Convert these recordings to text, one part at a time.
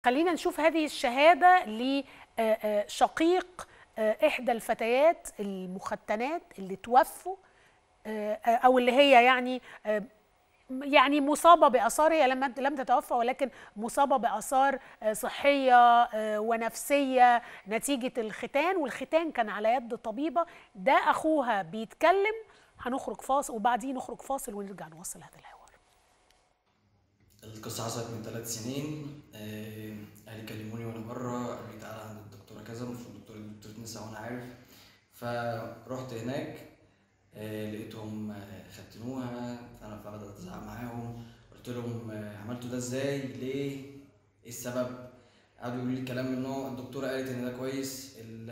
خلينا نشوف هذه الشهادة لشقيق إحدى الفتيات المختنات اللي توفوا آه، أو اللي هي يعني آه، يعني مصابة بآثار هي لم لم تتوفى ولكن مصابة بآثار آه، صحية ونفسية نتيجة الختان والختان كان على يد طبيبة ده أخوها بيتكلم هنخرج فاصل وبعدين نخرج فاصل ونرجع نوصل هذا الحوار القصة حصلت من ثلاث سنين آه، أهلي كلموني وأنا بره قالوا لي تعالى عند الدكتورة كذا المفروض دكتورة دكتورة نساء وأنا عارف فرحت هناك آه، لقيتهم آه، ختنوها أنا فبدأت أزعق معاهم قلت لهم آه، عملتوا ده إزاي ليه إيه السبب قعدوا يقولوا لي كلام من نوع الدكتورة قالت إن ده كويس ال-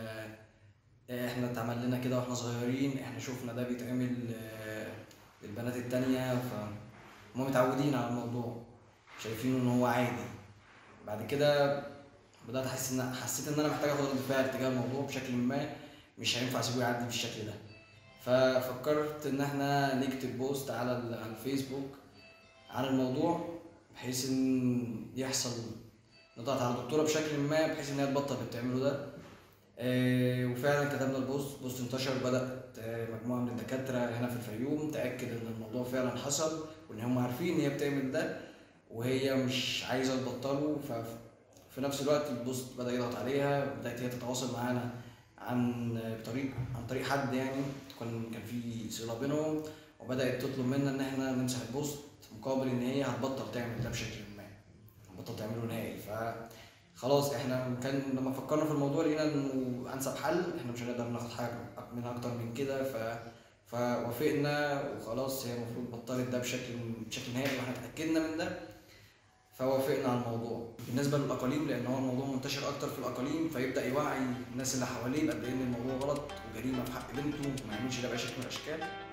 آه، إحنا اتعمل لنا كده وإحنا صغيرين إحنا شفنا ده بيتعمل آه، للبنات التانية ف هما متعودين على الموضوع شايفينه ان هو عادي بعد كده بدات احس ان حسيت ان انا محتاج اخد رد فعل تجاه الموضوع بشكل ما مش هينفع اسيبه يعدي بالشكل ده ففكرت ان احنا نكتب بوست على ال- على الفيسبوك عن الموضوع بحيث ان يحصل نضغط على الدكتوره بشكل ما بحيث ان هي تبطل اللي بتعمله ده آه، وفعلا كتبنا البوست بوست انتشر بدات آه، مجموعه من الدكاتره هنا في الفيوم تاكد ان الموضوع فعلا حصل وان هم عارفين ان هي بتعمل ده وهي مش عايزه تبطله ففي نفس الوقت البوست بدا يضغط عليها بدات هي تتواصل معانا عن طريق عن طريق حد يعني كان كان في صله بينهم وبدات تطلب منا ان احنا نمسح البوست مقابل ان هي هتبطل تعمل ده بشكل ما هتبطل تعمله نهائي ف خلاص احنا كان لما فكرنا في الموضوع لقينا انه انسب حل احنا مش هنقدر ناخد حاجه منها اكتر من كده ف فوافقنا وخلاص هي المفروض بطلت ده بشكل بشكل نهائي واحنا اتاكدنا من ده فوافقنا على الموضوع بالنسبه للاقاليم لان هو الموضوع منتشر اكتر في الاقاليم فيبدا يوعي الناس اللي حواليه بقد ايه ان الموضوع غلط وجريمه في حق بنته وما يعملش ده باي شكل من الاشكال